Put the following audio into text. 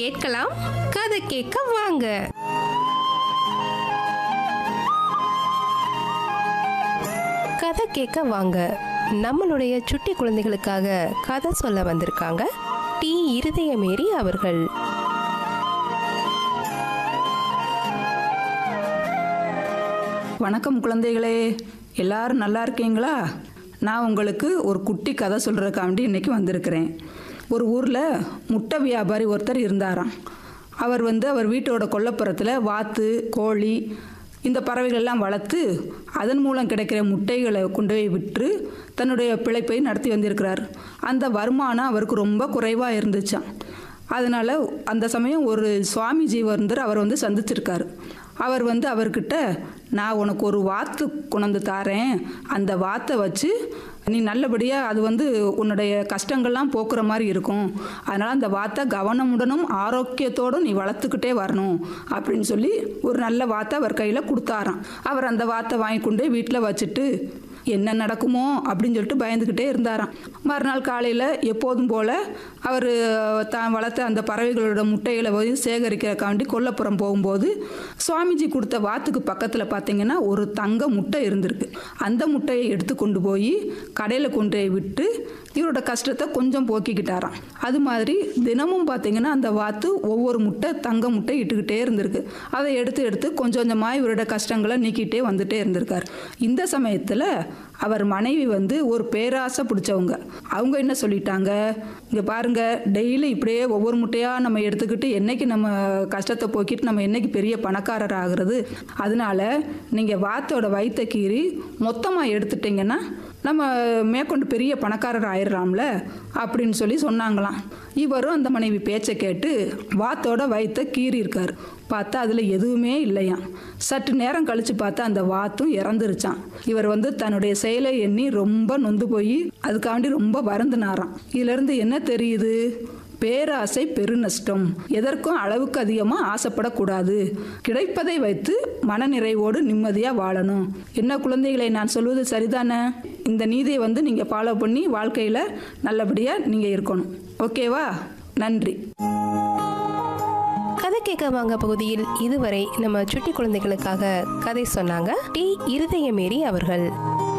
கேட்கலாம் கதை கேட்க வாங்க கதை கேட்க வாங்க நம்மளுடைய சுட்டி குழந்தைகளுக்காக கதை சொல்ல வந்திருக்காங்க டி இருதயமேரி அவர்கள் வணக்கம் குழந்தைகளே எல்லாரும் நல்லா இருக்கீங்களா நான் உங்களுக்கு ஒரு குட்டி கதை சொல்கிறதுக்காண்டி இன்னைக்கு வந்திருக்கிறேன் ஒரு ஊரில் முட்டை வியாபாரி ஒருத்தர் இருந்தாராம் அவர் வந்து அவர் வீட்டோட கொல்லப்புறத்தில் வாத்து கோழி இந்த பறவைகளெல்லாம் வளர்த்து அதன் மூலம் கிடைக்கிற முட்டைகளை கொண்டு போய் விற்று தன்னுடைய பிழைப்பை நடத்தி வந்திருக்கிறார் அந்த வருமானம் அவருக்கு ரொம்ப குறைவாக இருந்துச்சாம் அதனால் அந்த சமயம் ஒரு சுவாமிஜி வந்து அவர் வந்து சந்திச்சிருக்காரு அவர் வந்து அவர்கிட்ட நான் உனக்கு ஒரு வாத்து கொண்டு தாரேன் அந்த வாத்தை வச்சு நீ நல்லபடியாக அது வந்து உன்னுடைய கஷ்டங்கள்லாம் போக்குற மாதிரி இருக்கும் அதனால் அந்த வாத்தை கவனமுடனும் ஆரோக்கியத்தோடும் நீ வளர்த்துக்கிட்டே வரணும் அப்படின்னு சொல்லி ஒரு நல்ல வாத்தை அவர் கையில் கொடுத்தாராம் அவர் அந்த வாத்தை வாங்கி கொண்டு போய் வீட்டில் வச்சுட்டு என்ன நடக்குமோ அப்படின்னு சொல்லிட்டு பயந்துக்கிட்டே இருந்தாராம் மறுநாள் காலையில் எப்போதும் போல் அவர் தான் வளர்த்த அந்த பறவைகளோட முட்டைகளை போய் சேகரிக்கிறக்காண்டி கொல்லப்புறம் போகும்போது சுவாமிஜி கொடுத்த வாத்துக்கு பக்கத்தில் பார்த்தீங்கன்னா ஒரு தங்க முட்டை இருந்திருக்கு அந்த முட்டையை எடுத்து கொண்டு போய் கடையில் கொண்டு போய் விட்டு இவரோட கஷ்டத்தை கொஞ்சம் போக்கிக்கிட்டாராம் அது மாதிரி தினமும் பார்த்தீங்கன்னா அந்த வாத்து ஒவ்வொரு முட்டை தங்க முட்டை இட்டுக்கிட்டே இருந்திருக்கு அதை எடுத்து எடுத்து கொஞ்சம் கொஞ்சமாக இவரோட கஷ்டங்களை நீக்கிட்டே வந்துட்டே இருந்திருக்கார் இந்த சமயத்தில் அவர் மனைவி வந்து ஒரு பேராசை பிடிச்சவங்க அவங்க என்ன சொல்லிட்டாங்க இங்கே பாருங்க டெய்லி இப்படியே ஒவ்வொரு முட்டையாக நம்ம எடுத்துக்கிட்டு என்னைக்கு நம்ம கஷ்டத்தை போக்கிட்டு நம்ம என்னைக்கு பெரிய பணக்காரர் ஆகுறது அதனால நீங்கள் வாத்தோட வயிற்றை கீறி மொத்தமாக எடுத்துட்டீங்கன்னா நம்ம மேற்கொண்டு பெரிய பணக்காரர் ஆயிடலாம்ல அப்படின்னு சொல்லி சொன்னாங்களாம் இவரும் அந்த மனைவி பேச்சை கேட்டு வாத்தோட வயிற்றை கீறி இருக்காரு பார்த்தா அதில் எதுவுமே இல்லையாம் சற்று நேரம் கழித்து பார்த்தா அந்த வாத்தும் இறந்துருச்சான் இவர் வந்து தன்னுடைய செயலை எண்ணி ரொம்ப நொந்து போய் அதுக்காண்டி ரொம்ப வருந்தினாராம் இதிலிருந்து என்ன தெரியுது பேராசை பெருநஷ்டம் எதற்கும் அளவுக்கு அதிகமாக ஆசைப்படக்கூடாது கிடைப்பதை வைத்து மனநிறைவோடு நிம்மதியாக வாழணும் என்ன குழந்தைகளை நான் சொல்வது சரிதானே இந்த நீதியை வந்து நீங்கள் ஃபாலோ பண்ணி வாழ்க்கையில் நல்லபடியாக நீங்கள் இருக்கணும் ஓகேவா நன்றி கதை கேட்க வாங்க பகுதியில் இதுவரை நம்ம சுட்டி குழந்தைகளுக்காக கதை சொன்னாங்க டி இருதயமேரி அவர்கள்